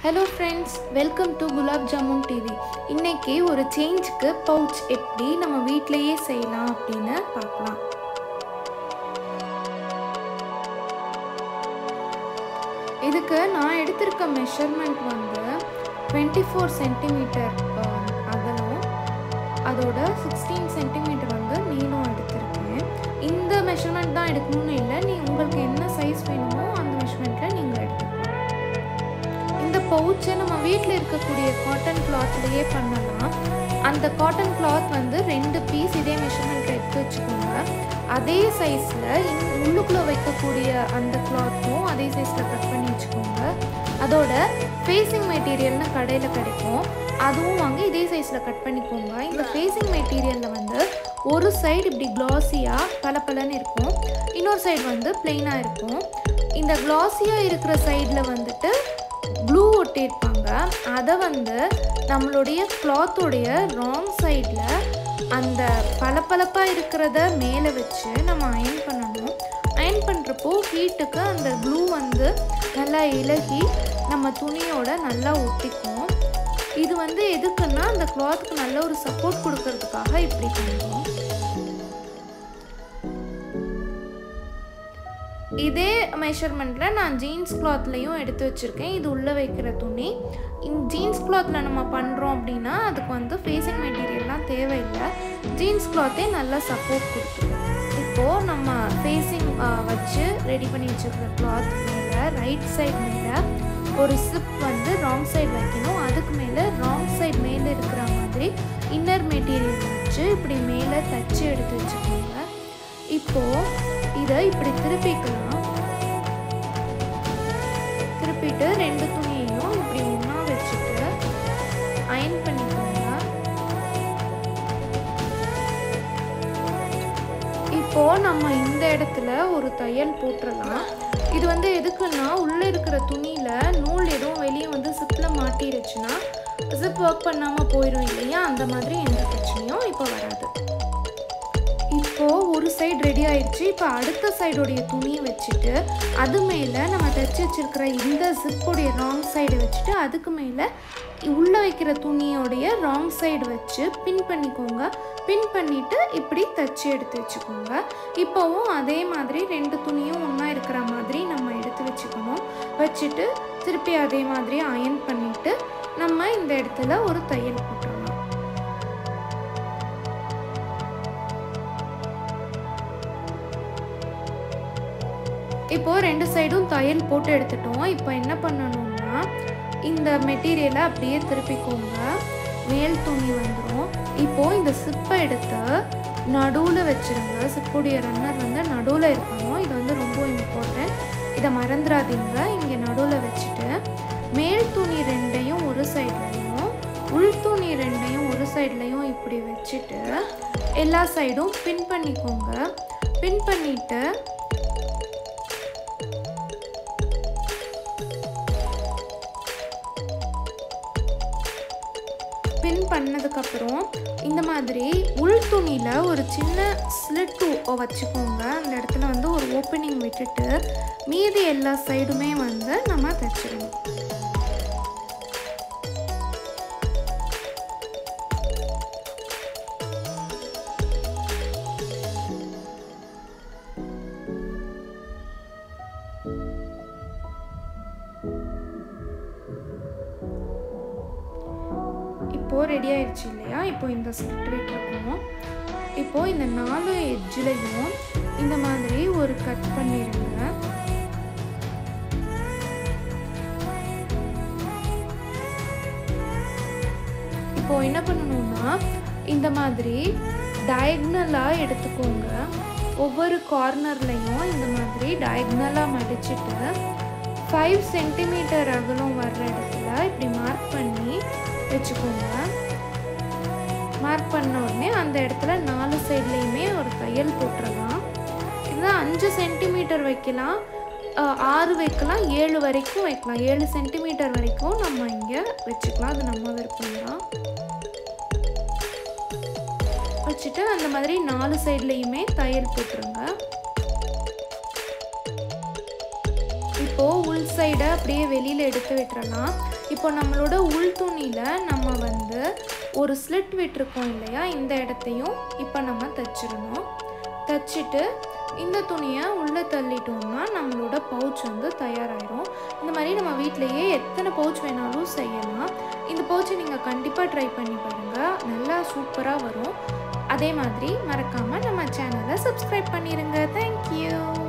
hello friends welcome to Gulab Jamun TV இன்னைக்கு ஒரு சேஞ்சுக்கு pouch எப்படி நம்ம வீட்டிலேயே செய்யலாம் அப்படின்னு பார்க்கலாம் இதுக்கு நான் எடுத்திருக்க மெஷர்மெண்ட் வந்து டுவெண்ட்டி ஃபோர் சென்டிமீட்டர் அகலம் அதோட சிக்ஸ்டீன் சென்டிமீட்டர் வந்து நீளம் எடுத்திருக்கேன் இந்த மெஷர்மெண்ட் தான் எடுக்கணும்னு இல்லை நீ உங்களுக்கு என்ன சைஸ் வேணுமோ அந்த மெஷர்மெண்ட்டில் நீங்கள் எடுத்துக்கலாம் இந்த பவுச்சை நம்ம வீட்டில் இருக்கக்கூடிய காட்டன் கிளாத்லேயே பண்ணலாம் அந்த காட்டன் கிளாத் வந்து ரெண்டு பீஸ் இதே மெஷர்மெண்ட் எடுத்து வச்சுக்கோங்க அதே சைஸில் உள்ளுக்குள்ளே வைக்கக்கூடிய அந்த கிளாத்தும் அதே சைஸில் கட் பண்ணி வச்சுக்கோங்க அதோட ஃபேஸிங் மெட்டீரியல்னு கடையில் கிடைக்கும் அதுவும் வாங்கி இதே சைஸில் கட் பண்ணிக்கோங்க இந்த ஃபேஸிங் மெட்டீரியலில் வந்து ஒரு சைடு இப்படி க்ளாஸியாக பளபளன்னு இருக்கும் இன்னொரு சைடு வந்து பிளெயினாக இருக்கும் இந்த க்ளாஸியாக இருக்கிற சைடில் வந்துட்டு ப்ளூ ஒட்டியிருப்பாங்க அதை வந்து நம்மளுடைய கிளாத்தோடைய ராங் சைடில் அந்த பளபளப்பாக இருக்கிறத மேலே வச்சு நம்ம அயன் பண்ணணும் அயன் பண்ணுறப்போ ஹீட்டுக்கு அந்த க்ளூ வந்து நல்லா இலகி நம்ம துணியோட நல்லா ஒட்டிக்கும் இது வந்து எதுக்குன்னா அந்த கிளாத்துக்கு நல்ல ஒரு சப்போர்ட் கொடுக்கறதுக்காக இப்படி பண்ணுறோம் இதே மெஷர்மெண்ட்டில் நான் ஜீன்ஸ் கிளாத்லேயும் எடுத்து வச்சுருக்கேன் இது உள்ளே வைக்கிற துணி இந்த ஜீன்ஸ் கிளாத்தில் நம்ம பண்ணுறோம் அப்படின்னா அதுக்கு வந்து ஃபேஸிங் மெட்டீரியல்லாம் தேவையில்லை ஜீன்ஸ் கிளாத்தே நல்லா சப்போர்ட் கொடுத்துரும் இப்போது நம்ம ஃபேஸிங் வச்சு ரெடி பண்ணி வச்சுருக்கிற கிளாத் மேலே ரைட் சைடு மேலே ஒரு சிப் வந்து ராங் சைடு வைக்கணும் அதுக்கு மேலே ராங் சைடு மேலே இருக்கிற மாதிரி இன்னர் மெட்டீரியல் வச்சு இப்படி மேலே தச்சு எடுத்து வச்சுக்கோங்க இப்போது இதை இப்படி திருப்பிக்கலாம் திருப்பிட்டு ரெண்டு துணியையும் இப்படி ஒன்றா வச்சுட்டு அயன் பண்ணிக்கோங்க இப்போ நம்ம இந்த இடத்துல ஒரு தையல் போட்டுடலாம் இது வந்து எதுக்குன்னா உள்ளே இருக்கிற துணியில் நூல் எதுவும் வெளியே வந்து சிப்பில் மாட்டிருச்சுன்னா ஜிப் ஒர்க் பண்ணாமல் போயிடும் இல்லையா அந்த மாதிரி எந்த பிரச்சனையும் இப்போ வராது இப்போது ஒரு சைடு ரெடி ஆயிடுச்சு இப்போ அடுத்த சைடுடைய துணியை வச்சுட்டு அது மேலே நம்ம தைச்சி வச்சிருக்கிற இந்த ஜிப்புடைய ராங் சைடு வச்சுட்டு அதுக்கு மேலே உள்ளே வைக்கிற துணியோடைய ராங் சைடு வச்சு பின் பண்ணிக்கோங்க பின் பண்ணிவிட்டு இப்படி தைச்சி எடுத்து வச்சுக்கோங்க இப்போவும் அதே மாதிரி ரெண்டு துணியும் ஒன்றா இருக்கிற மாதிரி நம்ம எடுத்து வச்சுக்கணும் வச்சுட்டு திருப்பி அதே மாதிரி அயன் பண்ணிவிட்டு நம்ம இந்த இடத்துல ஒரு தையல் போட்டுடலாம் இப்போது ரெண்டு சைடும் தையல் போட்டு எடுத்துட்டோம் இப்போ என்ன பண்ணணும்னா இந்த மெட்டீரியலை அப்படியே திருப்பிக்கோங்க மேல் துணி வந்துடும் இப்போது இந்த சிப்பை எடுத்து நடுவில் வச்சுருங்க சிப்புடைய ரன்னர் வந்து நடுவில் இருக்கணும் இது வந்து ரொம்ப இம்பார்ட்டன்ட் இதை மறந்துடாதீங்க இங்கே நடுவில் வச்சுட்டு மேல் துணி ரெண்டையும் ஒரு சைட்லையும் உள் துணி ரெண்டையும் ஒரு சைட்லையும் இப்படி வச்சுட்டு எல்லா சைடும் பின் பண்ணிக்கோங்க பின் பண்ணிவிட்டு பின் பண்ணதுக்கப்புறம் இந்த மாதிரி உள் துணியில் ஒரு சின்ன ஸ்லிட்டு வச்சுக்கோங்க அந்த இடத்துல வந்து ஒரு ஓப்பனிங் விட்டுட்டு மீதி எல்லா சைடுமே வந்து நம்ம தைச்சிடணும் இப்போது ரெடி ஆயிடுச்சு இல்லையா இப்போ இந்த ஸ்லிட் விட்டுருக்கோம் இப்போது இந்த நாலு எட்ஜிலையும் இந்த மாதிரி ஒரு கட் பண்ணிடுங்க இப்போ என்ன பண்ணணும்னா இந்த மாதிரி டயக்னலாக எடுத்துக்கோங்க ஒவ்வொரு கார்னர்லையும் இந்த மாதிரி டயக்னலாக மடிச்சுட்டு ஃபைவ் சென்டிமீட்டர் அகலம் வர்ற இடத்துல இப்படி மார்க் பண்ணி வச்சுக்கோங்க மார்க் பண்ண உடனே அந்த இடத்துல நாலு சைட்லேயுமே ஒரு தையல் போட்டுடலாம் இதுதான் அஞ்சு சென்டிமீட்டர் வைக்கலாம் ஆறு வைக்கலாம் ஏழு வரைக்கும் வைக்கலாம் ஏழு சென்டிமீட்டர் வரைக்கும் நம்ம இங்கே வச்சுக்கலாம் அது நம்ம விருப்பம் தான் வச்சுட்டு அந்த மாதிரி நாலு சைட்லேயுமே தையல் போட்டுருங்க இப்போது உள் சைடை அப்படியே வெளியில் எடுத்து விட்டுறலாம் இப்போ நம்மளோட உள் துணியில் நம்ம வந்து ஒரு ஸ்லிட் விட்டுருக்கோம் இல்லையா இந்த இடத்தையும் இப்போ நம்ம தைச்சிடணும் தைச்சிட்டு இந்த துணியை உள்ளே தள்ளிட்டோம்னா நம்மளோட பவுச் வந்து தயாராகிடும் இந்த மாதிரி நம்ம வீட்டிலையே எத்தனை பவுச் வேணாலும் செய்யலாம் இந்த பவுச்சை நீங்கள் கண்டிப்பாக ட்ரை பண்ணி பாருங்கள் நல்லா சூப்பராக வரும் அதே மாதிரி மறக்காமல் நம்ம சேனலை சப்ஸ்கிரைப் பண்ணிடுங்க தேங்க்யூ